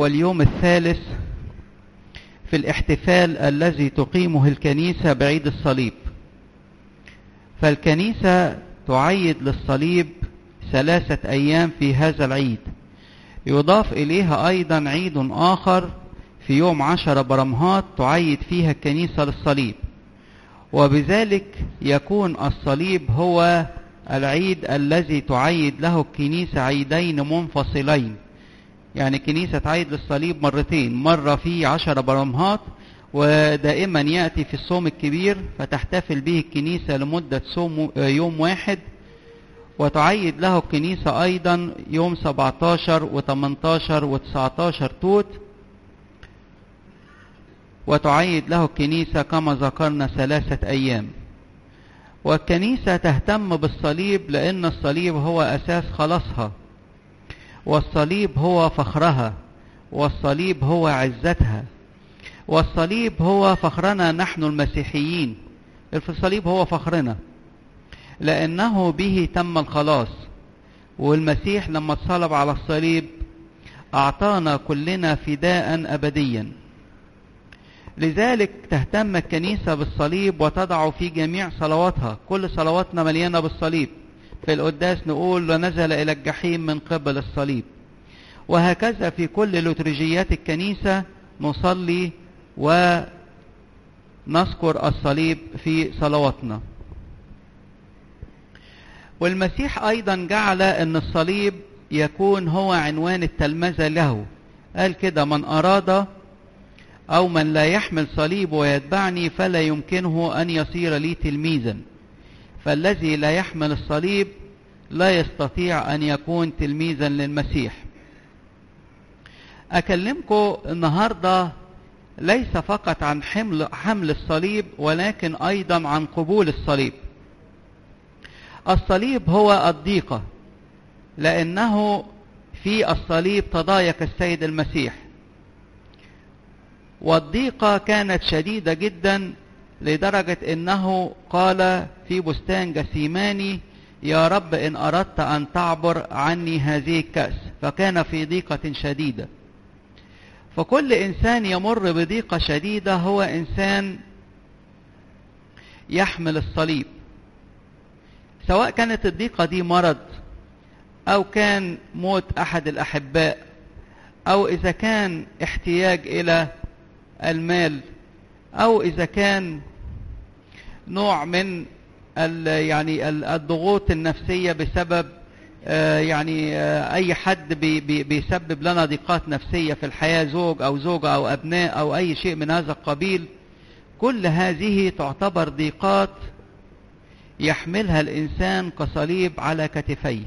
هو اليوم الثالث في الاحتفال الذي تقيمه الكنيسة بعيد الصليب فالكنيسة تعيد للصليب ثلاثة أيام في هذا العيد يضاف إليها أيضا عيد آخر في يوم عشر برمهات تعيد فيها الكنيسة للصليب وبذلك يكون الصليب هو العيد الذي تعيد له الكنيسة عيدين منفصلين يعني الكنيسة تعيد للصليب مرتين مرة في عشر برمهات ودائما يأتي في الصوم الكبير فتحتفل به الكنيسة لمدة صوم يوم واحد وتعيد له الكنيسة أيضا يوم 17 و18 و19 توت وتعيد له الكنيسة كما ذكرنا ثلاثة أيام والكنيسة تهتم بالصليب لأن الصليب هو أساس خلاصها والصليب هو فخرها والصليب هو عزتها والصليب هو فخرنا نحن المسيحيين الصليب هو فخرنا لأنه به تم الخلاص والمسيح لما اتصلب على الصليب أعطانا كلنا فداء أبديا لذلك تهتم الكنيسة بالصليب وتضع في جميع صلواتها كل صلواتنا مليانة بالصليب في القداس نقول ونزل إلى الجحيم من قبل الصليب وهكذا في كل لترجيات الكنيسة نصلي ونذكر الصليب في صلواتنا والمسيح أيضا جعل أن الصليب يكون هو عنوان التلمذة له قال كده من أراد أو من لا يحمل صليب ويتبعني فلا يمكنه أن يصير لي تلميذا فالذي لا يحمل الصليب لا يستطيع أن يكون تلميذا للمسيح أكلمكم النهاردة ليس فقط عن حمل, حمل الصليب ولكن أيضا عن قبول الصليب الصليب هو الضيقة لأنه في الصليب تضايق السيد المسيح والضيقة كانت شديدة جدا لدرجة انه قال في بستان جسيماني يا رب ان اردت ان تعبر عني هذه الكأس فكان في ضيقة شديدة فكل انسان يمر بضيقة شديدة هو انسان يحمل الصليب سواء كانت الضيقة دي مرض او كان موت احد الاحباء او اذا كان احتياج الى المال او اذا كان نوع من يعني الضغوط النفسية بسبب يعني اي حد بي بي بيسبب لنا ضيقات نفسية في الحياة زوج او زوجة او ابناء او اي شيء من هذا القبيل كل هذه تعتبر ضيقات يحملها الانسان كصليب على كتفيه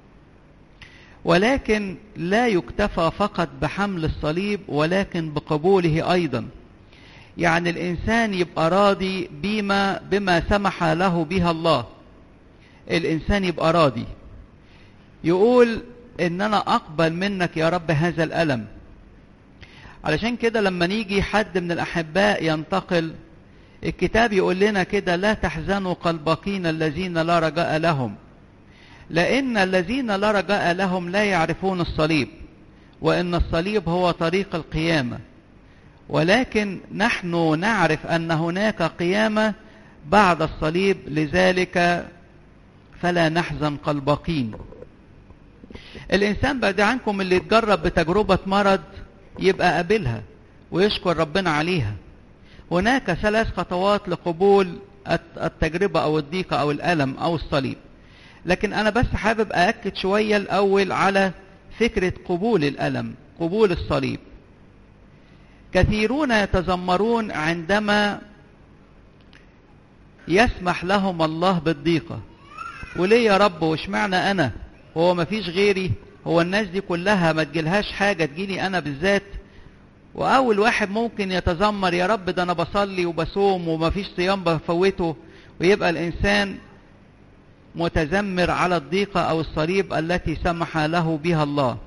ولكن لا يكتفى فقط بحمل الصليب ولكن بقبوله ايضا يعني الانسان يبقى راضي بما بما سمح له بها الله الانسان يبقى راضي يقول ان انا اقبل منك يا رب هذا الالم علشان كده لما نيجي حد من الاحباء ينتقل الكتاب يقول لنا كده لا تحزنوا قلبقين الذين لا رجاء لهم لان الذين لا رجاء لهم لا يعرفون الصليب وان الصليب هو طريق القيامه ولكن نحن نعرف ان هناك قيامه بعد الصليب لذلك فلا نحزن قلبقين الانسان بعد عنكم اللي يتجرب بتجربه مرض يبقى قابلها ويشكر ربنا عليها هناك ثلاث خطوات لقبول التجربه او الضيقه او الالم او الصليب لكن انا بس حابب ااكد شويه الاول على فكره قبول الالم قبول الصليب كثيرون يتذمرون عندما يسمح لهم الله بالضيقة وليه يا رب واشمعنى انا هو ما فيش غيري هو الناس دي كلها ما تجيلهاش حاجة تجيني انا بالذات واول واحد ممكن يتذمر يا رب ده انا بصلي وبصوم وما فيش صيام بفوته ويبقى الانسان متذمر على الضيقة او الصليب التي سمح له بها الله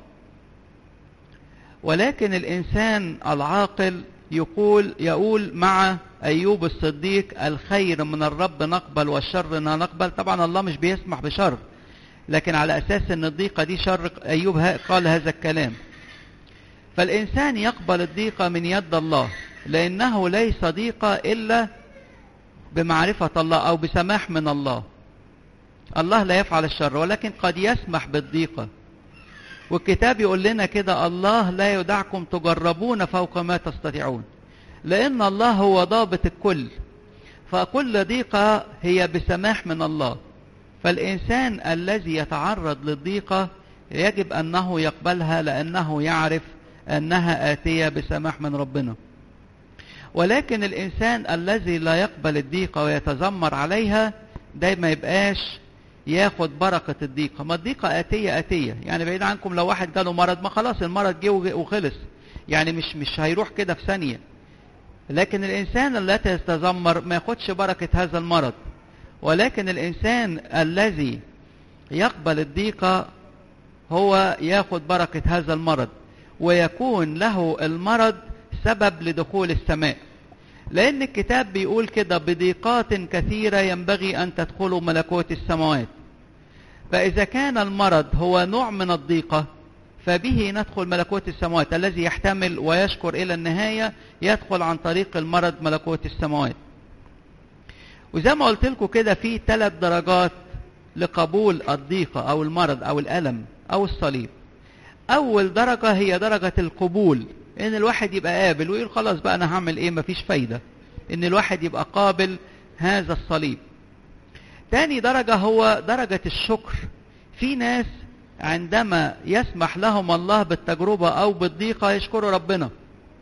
ولكن الإنسان العاقل يقول يقول مع أيوب الصديق الخير من الرب نقبل والشر لا نقبل طبعا الله مش بيسمح بشر لكن على أساس أن الضيقة دي شر أيوب قال هذا الكلام فالإنسان يقبل الضيقة من يد الله لأنه ليس ضيقة إلا بمعرفة الله أو بسماح من الله الله لا يفعل الشر ولكن قد يسمح بالضيقة والكتاب يقول لنا كده الله لا يدعكم تجربون فوق ما تستطيعون لأن الله هو ضابط الكل فكل ضيقة هي بسماح من الله فالإنسان الذي يتعرض للضيقة يجب أنه يقبلها لأنه يعرف أنها آتية بسماح من ربنا ولكن الإنسان الذي لا يقبل الضيقة ويتذمر عليها ده ما يبقاش ياخد بركة الضيقة ما الضيقة آتية آتية يعني بعيد عنكم لو واحد جاله مرض ما خلاص المرض جه وخلص يعني مش مش هيروح كده في ثانية لكن الإنسان الذي يتذمر ما ياخدش بركة هذا المرض ولكن الإنسان الذي يقبل الضيقة هو ياخد بركة هذا المرض ويكون له المرض سبب لدخول السماء لأن الكتاب بيقول كده بضيقات كثيرة ينبغي أن تدخلوا ملكوت السماوات فإذا كان المرض هو نوع من الضيقة فبه ندخل ملكوت السماوات الذي يحتمل ويشكر إلى النهاية يدخل عن طريق المرض ملكوت السماوات وزي ما قلت لكم كده في ثلاث درجات لقبول الضيقة أو المرض أو الألم أو الصليب أول درجة هي درجة القبول إن الواحد يبقى قابل ويقول خلاص بقى أنا هعمل إيه مفيش فايدة إن الواحد يبقى قابل هذا الصليب تاني درجة هو درجة الشكر في ناس عندما يسمح لهم الله بالتجربة أو بالضيقة يشكروا ربنا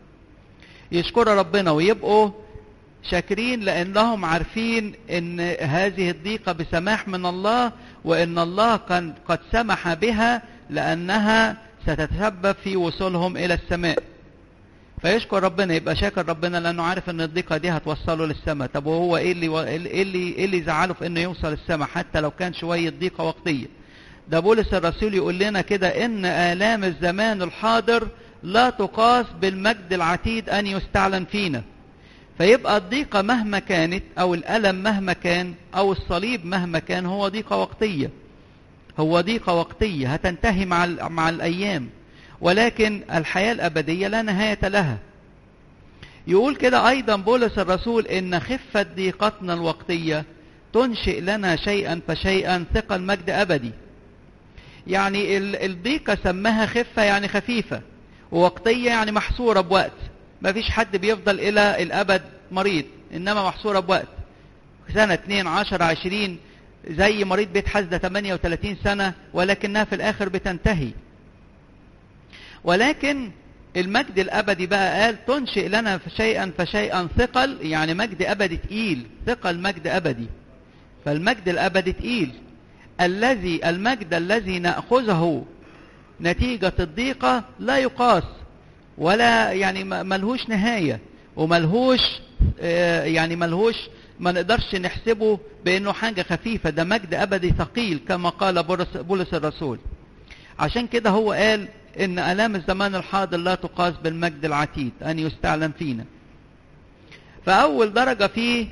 يشكروا ربنا ويبقوا شاكرين لأنهم عارفين أن هذه الضيقة بسماح من الله وأن الله كان قد سمح بها لأنها ستتسبب في وصولهم إلى السماء فيشكر ربنا يبقى شاكر ربنا لأنه عارف أن الضيقة دي هتوصله للسماء طب وهو إيه اللي, إيه اللي, إيه اللي زعله في أنه يوصل السماء حتى لو كان شوية ضيقة وقتية ده بولس الرسول يقول لنا كده إن آلام الزمان الحاضر لا تقاس بالمجد العتيد أن يستعلن فينا فيبقى الضيقة مهما كانت أو الألم مهما كان أو الصليب مهما كان هو ضيقة وقتية هو ضيقة وقتية هتنتهي مع, مع الأيام ولكن الحياة الأبدية لا نهاية لها يقول كده أيضا بولس الرسول إن خفة ضيقتنا الوقتية تنشئ لنا شيئا فشيئا ثقل مجد أبدي يعني الضيقة سماها خفة يعني خفيفة ووقتية يعني محصورة بوقت ما فيش حد بيفضل إلى الأبد مريض إنما محصورة بوقت سنة 2 10 20 زي مريض بيت حسدة 38 سنة ولكنها في الآخر بتنتهي ولكن المجد الأبدي بقى قال تنشئ لنا شيئا فشيئا ثقل يعني مجد أبدي تقيل ثقل مجد أبدي فالمجد الأبدي تقيل الذي المجد الذي نأخذه نتيجة الضيقة لا يقاس ولا يعني ملهوش نهاية وملهوش يعني ملهوش ما نقدرش نحسبه بانه حاجة خفيفة ده مجد ابدي ثقيل كما قال بولس الرسول عشان كده هو قال ان الام الزمان الحاضر لا تقاس بالمجد العتيد ان يستعلن فينا فاول درجة في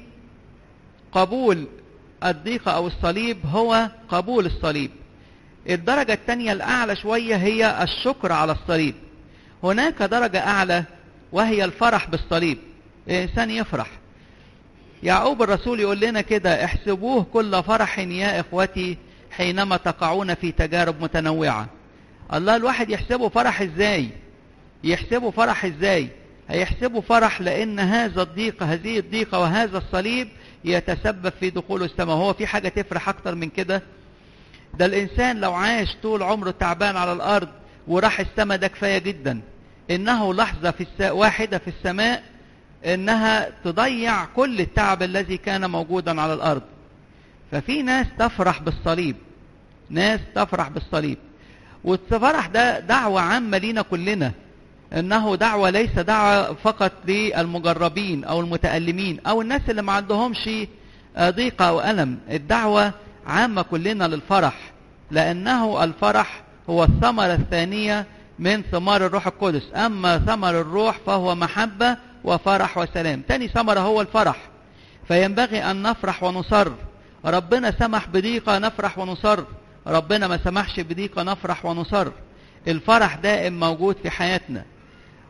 قبول الضيقة او الصليب هو قبول الصليب الدرجة الثانية الاعلى شوية هي الشكر على الصليب هناك درجة اعلى وهي الفرح بالصليب الانسان يفرح يعقوب الرسول يقول لنا كده احسبوه كل فرح يا اخوتي حينما تقعون في تجارب متنوعة الله الواحد يحسبه فرح ازاي يحسبه فرح ازاي هيحسبه فرح لان هذا الضيقة هذه الضيقة وهذا الصليب يتسبب في دخول السماء هو في حاجة تفرح اكتر من كده ده الانسان لو عاش طول عمره تعبان على الارض وراح السماء ده كفاية جدا انه لحظة في الس... واحدة في السماء انها تضيع كل التعب الذي كان موجودا على الارض ففي ناس تفرح بالصليب ناس تفرح بالصليب والفرح ده دعوة عامة لينا كلنا انه دعوة ليس دعوة فقط للمجربين او المتألمين او الناس اللي ما عندهمش ضيقة او ألم الدعوة عامة كلنا للفرح لانه الفرح هو الثمرة الثانية من ثمار الروح القدس اما ثمر الروح فهو محبة وفرح وسلام تاني ثمرة هو الفرح فينبغي أن نفرح ونصر ربنا سمح بضيقة نفرح ونصر ربنا ما سمحش بضيقة نفرح ونصر الفرح دائم موجود في حياتنا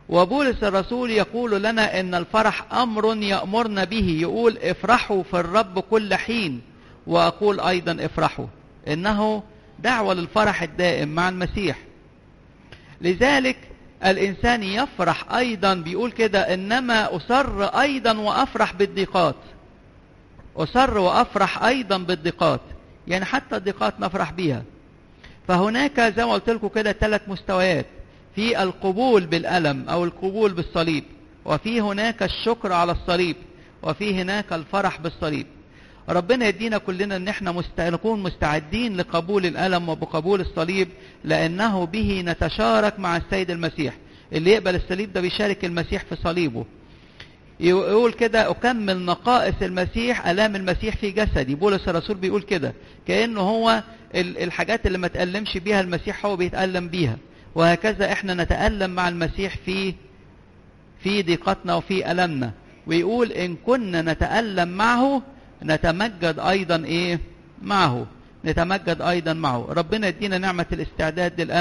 وبولس الرسول يقول لنا ان الفرح امر يامرنا به يقول افرحوا في الرب كل حين واقول ايضا افرحوا انه دعوه للفرح الدائم مع المسيح لذلك الانسان يفرح ايضا بيقول كده انما اصر ايضا وافرح بالضيقات اصر وافرح ايضا بالضيقات يعني حتى الضيقات نفرح بيها فهناك زي ما قلت لكم كده ثلاث مستويات في القبول بالألم أو القبول بالصليب وفي هناك الشكر على الصليب وفي هناك الفرح بالصليب ربنا يدينا كلنا ان احنا مست... نكون مستعدين لقبول الألم وبقبول الصليب لأنه به نتشارك مع السيد المسيح اللي يقبل الصليب ده بيشارك المسيح في صليبه يقول كده أكمل نقائص المسيح ألام المسيح في جسدي بولس الرسول بيقول كده كأنه هو الحاجات اللي ما تألمش بيها المسيح هو بيتألم بيها وهكذا احنا نتألم مع المسيح في في ضيقتنا وفي ألمنا ويقول إن كنا نتألم معه نتمجد أيضا إيه معه نتمجد أيضا معه ربنا يدينا نعمة الاستعداد للألم